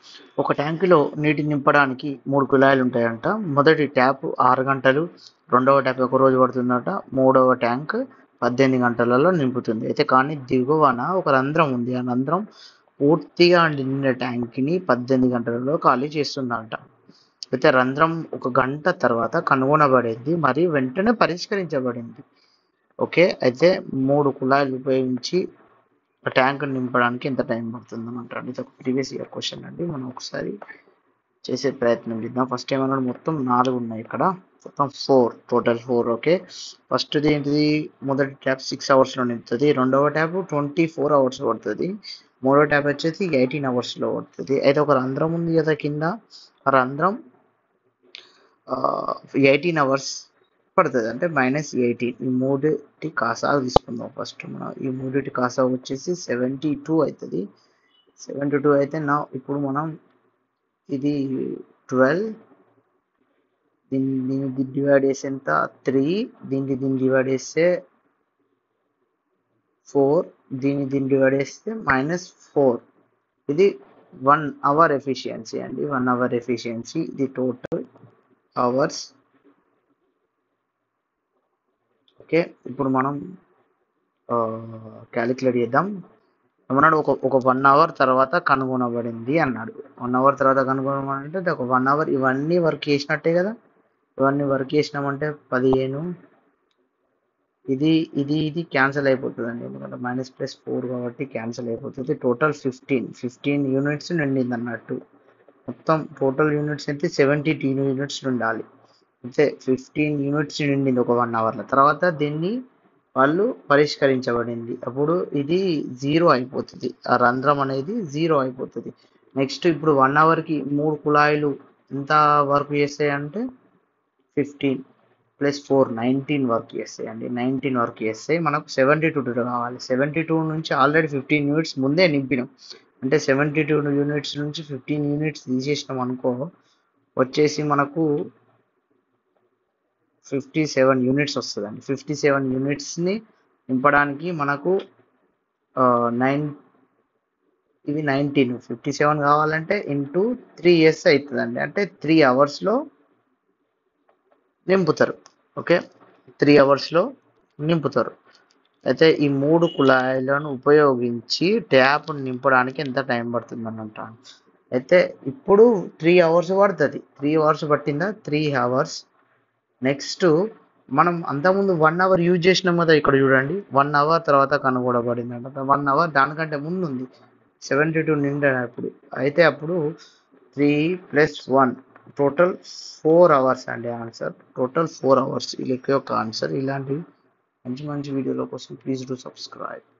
ఒక ట్యాంకులో నీటి నింపడానికి మూడు కుళాయిలు ఉంటాయంట మొదటి ట్యాప్ ఆరు గంటలు రెండవ ట్యాప్ ఒక రోజు పడుతుందట మూడవ ట్యాంక్ పద్దెనిమిది గంటలలో నింపుతుంది అయితే కానీ దిగువన ఒక రంధ్రం ఉంది ఆ రంధ్రం పూర్తిగా నిండిన ట్యాంక్ని పద్దెనిమిది గంటలలో ఖాళీ చేస్తుందంట అయితే రంధ్రం ఒక గంట తర్వాత కనుగొనబడింది మరియు వెంటనే పరిష్కరించబడింది ఓకే అయితే మూడు కుళాయిలు ఉపయోగించి ట్యాంక్ నింపడానికి ఎంత టైం పడుతుంది అని అంటారు ఇది ఒక ప్రీవియస్ ఇయర్ క్వశ్చన్ అండి మనం ఒకసారి చేసే ప్రయత్నం చేద్దాం ఫస్ట్ ఏమన్నాడు మొత్తం నాలుగు ఉన్నాయి ఇక్కడ మొత్తం four total four okay first ఏంటిది మొదటి ట్యాప్ సిక్స్ అవర్స్లో నింపుతుంది రెండవ ట్యాప్ ట్వంటీ ఫోర్ అవర్స్ పడుతుంది మూడో ట్యాప్ వచ్చేసి ఎయిటీన్ అవర్స్లో పడుతుంది అయితే ఒక రంధ్రం ఉంది కదా కింద ఆ రంధ్రం ఎయిటీన్ అవర్స్ పడుతుంది అంటే మైనస్ ఎయిటీన్ ఈ మూడిటి కాసా తీసుకుందాం ఫస్ట్ మనం ఈ మూడిటి కాసా వచ్చేసి సెవెంటీ టూ అవుతుంది సెవెంటీ టూ అయితే నా ఇప్పుడు మనం ఇది ట్వెల్వ్ దీన్ని దీన్ని డివైడ్ చేస్తే ఎంత త్రీ దీన్ని దీన్ని డివైడ్ చేస్తే ఫోర్ దీన్ని దీన్ని డివైడ్ చేస్తే మైనస్ ఫోర్ ఇది వన్ అవర్ ఎఫిషియన్సీ అండి వన్ అవర్ ఎఫిషియన్సీ ఇది టోటల్ అవర్స్ ఓకే ఇప్పుడు మనం క్యాలిక్యులేట్ చేద్దాం ఏమన్నాడు ఒక ఒక వన్ అవర్ తర్వాత కనుగొనబడింది అన్నాడు వన్ అవర్ తర్వాత కనుగొనబడి అంటే ఒక వన్ అవర్ ఇవన్నీ వర్క్ చేసినట్టే కదా ఇవన్నీ వర్క్ చేసినామంటే పదిహేను ఇది ఇది ఇది క్యాన్సిల్ అయిపోతుంది అండి ఎందుకంటే మైనస్ ప్లస్ ఫోర్ కాబట్టి క్యాన్సిల్ అయిపోతుంది టోటల్ ఫిఫ్టీన్ ఫిఫ్టీన్ యూనిట్స్ నిండింది అన్నట్టు మొత్తం టోటల్ యూనిట్స్ అయితే సెవెంటీ టూ యూనిట్స్ ఉండాలి అయితే ఫిఫ్టీన్ యూనిట్స్ నిండింది ఒక వన్ అవర్లో తర్వాత దీన్ని వాళ్ళు పరిష్కరించబడింది అప్పుడు ఇది జీరో అయిపోతుంది ఆ రంధ్రం అనేది జీరో అయిపోతుంది నెక్స్ట్ ఇప్పుడు వన్ అవర్కి మూడు కుళాయిలు ఎంత వర్క్ చేస్తాయంటే fifteen plus four nineteen work చేస్తాయి అండి నైన్టీన్ వర్క్ చేస్తాయి మనకు సెవెంటీ టూ కావాలి సెవెంటీ టూ నుంచి ఆల్రెడీ ఫిఫ్టీన్ యూనిట్స్ ముందే నింపినాం అంటే సెవెంటీ టూ యూనిట్స్ నుంచి ఫిఫ్టీన్ యూనిట్స్ తీసేసినాం అనుకో వచ్చేసి మనకు ఫిఫ్టీ సెవెన్ యూనిట్స్ వస్తుందండి ఫిఫ్టీ సెవెన్ యూనిట్స్ని నింపడానికి మనకు నైన్ ఇవి నైన్టీన్ ఫిఫ్టీ సెవెన్ కావాలంటే ఇంటూ త్రీ ఇయర్స్ అవుతుందండి అంటే త్రీ అవర్స్లో నింపుతారు ఓకే త్రీ అవర్స్లో నింపుతారు అయితే ఈ మూడు కుళాయిలను ఉపయోగించి ట్యాప్ నింపడానికి ఎంత టైం పడుతుందని అంటాను అయితే ఇప్పుడు త్రీ అవర్స్ పడుతుంది త్రీ అవర్స్ పట్టిందా త్రీ అవర్స్ నెక్స్ట్ మనం అంతకుముందు వన్ అవర్ యూజ్ చేసినాం కదా ఇక్కడ చూడండి వన్ అవర్ తర్వాత కనుగొనబడింది అంట వన్ అవర్ దానికంటే ముందు ఉంది సెవెంటీ టూ నిండినప్పుడు అయితే అప్పుడు three plus one total four hours అండి ఆన్సర్ టోటల్ ఫోర్ అవర్స్ ఈ లెక్క యొక్క ఆన్సర్ ఇలాంటి మంచి మంచి వీడియోల కోసం ప్లీజ్ డూ సబ్స్క్రైబ్